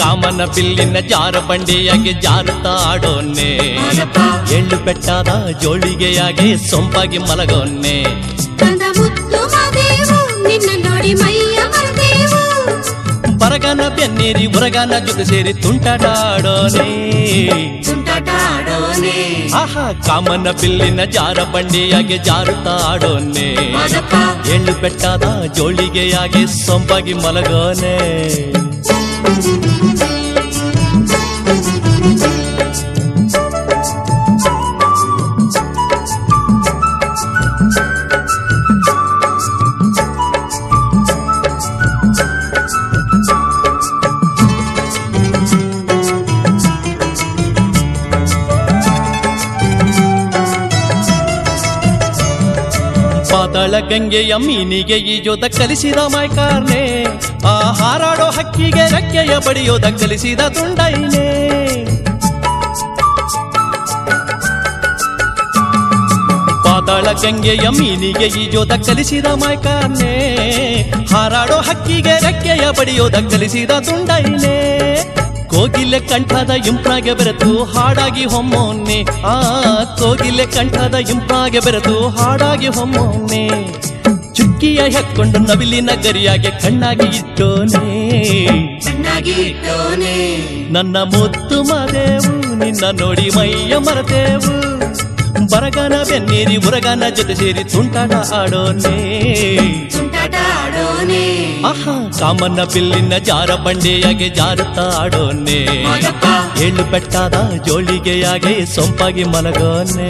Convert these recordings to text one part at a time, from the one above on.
ಕಾಮನ ಬಿಲ್ಲಿನ ಜಾರ ಬಂಡಿಯಾಗಿ ಜಾರುತ್ತಾಡೋನೆ ಎಳ್ಳು ಬೆಟ್ಟದ ಜೋಳಿಗೆಯಾಗಿ ಸೊಂಪಾಗಿ ಮಲಗೋನೆ ಕಂದ ಮುತ್ತು ಮಾದೇವು ನಿನ್ನ ನೋಡಿ ಮೈಯ ಮರೆದೇವು ಬರಗಾನ ಬೆನ್ನೇರಿ ಉರಗಾನ ಜೊತೆ ಸೇರಿ ತುಂಟಾಡೋನೆ ತುಂಟಾಟ ಆಡೋನೆ ಆಹಾ ಕಾಮನ ಬಿಲ್ಲಿನ ಜಾರ ಬಂಡಿಯಾಗಿ ಜಾರುತ್ತಾಡೋನೆ ಮಾದಪ್ಪ ಎಳ್ಳು ಬೆಟ್ಟದ ಜೋಳಿಗೆಯಾಗಿ ಸೊಂಪಾಗಿ ಮಲಗೋನೆ ಪಾತಾಳ ಗಂಗೆಯ ಮೀನಿಗೆ ಈಜೋದ ಕಲಿಸಿದ ಮೈಕಾರ್ನೆ ಆ ಹಾರಾಡೋ ಹಕ್ಕಿಗೆ ರೆಕ್ಕೆಯ ಬಡಿಯೋದ ಕಲಿಸಿದ ತುಂಡೈನೆ ಪಾತಾಳ ಗಂಗೆಯ ಮೀನಿಗೆ ಈಜೋದ ಕಲಿಸಿದ ಮೈಕಾರ್ನೆ ಹಾರಾಡೋ ಹಕ್ಕಿಗೆ ರೆಕ್ಕೆಯ ಬಡಿಯೋದ ಕಲಿಸಿದ ತುಂಡೈನೆ ಕೋಗಿಲೆ ಕಂಠದ ಇಂಪ್ರಾಗೆ ಬೆರೆತು ಹಾಡಾಗಿ ಹೊಮ್ಮೋನೆ ಆ ಕೋಗಿಲೆ ಕಂಠದ ಇಂಪ್ರಾಗೆ ಬೆರೆತು ಹಾಡಾಗಿ ಹೊಮ್ಮೋನೆ ಚುಕ್ಕಿಯ ಹೆಕ್ಕೊಂಡು ನವಿಲಿನ ಗರಿಯಾಗೆ ಕಣ್ಣಾಗಿ ಇಟ್ಟೋನೆ ಚೆನ್ನಾಗಿ ಇಟ್ಟೋನೆ ನನ್ನ ಮುತ್ತು ಮದೇವು ನಿನ್ನ ನೋಡಿ ಮೈಯ ಮರತೇವು ಬರಗಾನ ಬೆನ್ನೇರಿ ಉರಗಾನ ಜೊತೆ ಸೇರಿ ತುಂಟಾಟ ಆಡೋನೆ ತುಂಟಾಟ ಆಡೋನೆ ಆಹಾ ಕಾಮನ್ನ ಬಿಲ್ಲಿನ ಜಾರ ಬಂಡೆಯಾಗೆ ಜಾರುತ್ತಾ ಆಡೋನೆ ಮಾದಪ್ಪ ಏಳು ಬೆಟ್ಟದ ಜೋಳಿಗೆಯಾಗೆ ಸೊಂಪಾಗಿ ಮಲಗೋನೆ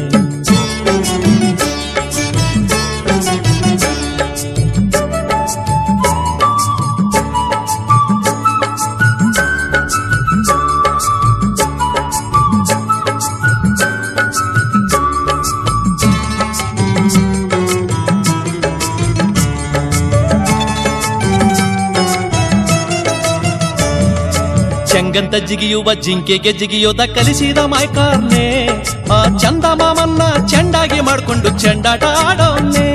ಚೆಂಗಂತ ಜಿಗಿಯುವ ಜಿಂಕೆಗೆ ಜಿಗಿಯೋದ ಕಲಿಸಿದ ಮೈಕಾರ್ನೆ ಆ ಚಂದ ಮಾಮನ್ನ ಚೆಂಡಾಗಿ ಮಾಡ್ಕೊಂಡು ಚೆಂಡಾಟ ಆಡೋನೆ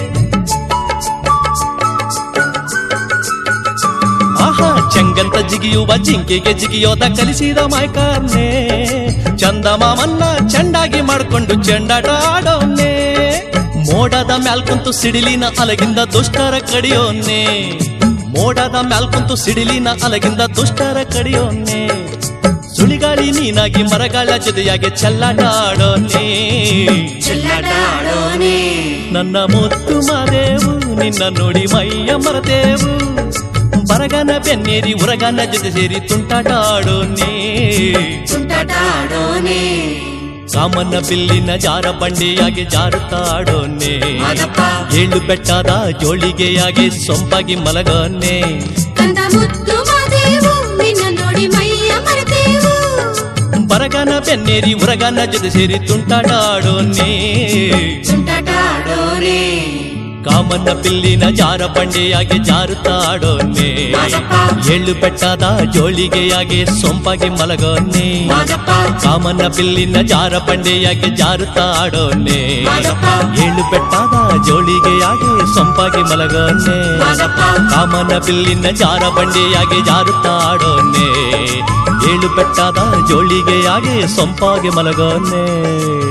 ಆಹಾ ಚೆಂಗಂತ ಜಿಗಿಯುವ ಜಿಂಕೆಗೆ ಜಿಗಿಯೋದ ಕಲಿಸಿದ ಮೈಕಾರ್ನೆ ಚಂದ ಮಾಮನ್ನ ಚೆಂಡಾಗಿ ಮಾಡ್ಕೊಂಡು ಚೆಂಡಾಟ ಆಡೋನೆ ಮೋಡದ ಮ್ಯಾಲ್ ಕುಂತು ಸಿಡಿಲಿನ ಅಲಗಿಂದ ದುಷ್ಟರ ಕಡಿಯೋನೆ ಮೋಡದ ಮ್ಯಾಲ್ ಕುಂತು ಸಿಡಿಲಿನ ಅಲಗಿಂದ ದುಷ್ಟರ ಕಡಿಯೋನೆ ಸುಳಿಗಾಳಿ ನೀನಾಗಿ ಮರಗಾಳ ಜೊತೆಯಾಗಿ ಚೆಲ್ಲಾಟ ಆಡೋನೆ ಚೆಲ್ಲಾಟ ಆಡೋನೆ ನನ್ನ ಮುತ್ತು ಮಾದೇವು ನಿನ್ನ ನೋಡಿ ಮೈಯ ಮರದೇವು ಬರಗಾನ ಬೆನ್ನೇರಿ ಉರಗಾನ ಜೊತೆ ಸೇರಿ ತುಂಟಾಟ ಆಡೋನೆ ತುಂಟಾಟ ಆಡೋನೆ ಕಾಮನ್ನ ಬಿಲ್ಲಿನ ಜಾರ ಬಂಡೆಯಾಗಿ ಜಾರುತ್ತಾಡೋನೆ ಮಾದಪ್ಪ ಏಳು ಬೆಟ್ಟದ ಜೋಳಿಗೆಯಾಗಿ ಸೊಂಪಾಗಿ ಮಲಗೋನೆ ಕಂದ ಮುತ್ತು ಮಾದೇವು ನಿನ್ನ ನೋಡಿ ಮೈಯ ಮರೆದೇವು ಬರಗಾನ ಬೆನ್ನೇರಿ ಉರಗಾನ ಜೊತೆ ಸೇರಿ ತುಂಟಾಟ ಆಡೋನೆ ತುಂಟಾಟ ಆಡೋನೆ ಕಾಮನ್ನ ಬಿಲ್ಲಿನ ಜಾರ ಬಂಡೆಯಾಗಿ ಜಾರುತ್ತಾಡೋನೆ ಮಾದಪ್ಪ ಏಳು ಬೆಟ್ಟದ ಜೋಳಿಗೆಯಾಗಿ ಸೊಂಪಾಗಿ ಮಲಗೋನೆ ಮಾದಪ್ಪ ಕಾಮನ್ನ ಬಿಲ್ಲಿನ ಜಾರ ಬಂಡೆಯಾಗಿ ಜಾರುತ್ತಾಡೋನೆ ಮಾದಪ್ಪ ಏಳು ಬೆಟ್ಟದ ಜೋಳಿಗೆಯಾಗಿ ಸೊಂಪಾಗಿ ಮಲಗೋನೆ ಮಾದಪ್ಪ ಕಾಮನ ಬಿಲ್ಲಿನ ಜಾರ ಬಂಡೆಯಾಗಿ ಜಾರುತ್ತಾಡೋನೆ ಏಳು ಬೆಟ್ಟದ ಜೋಳಿಗೆಯಾಗಿ ಸೊಂಪಾಗಿ ಮಲಗೋನೆ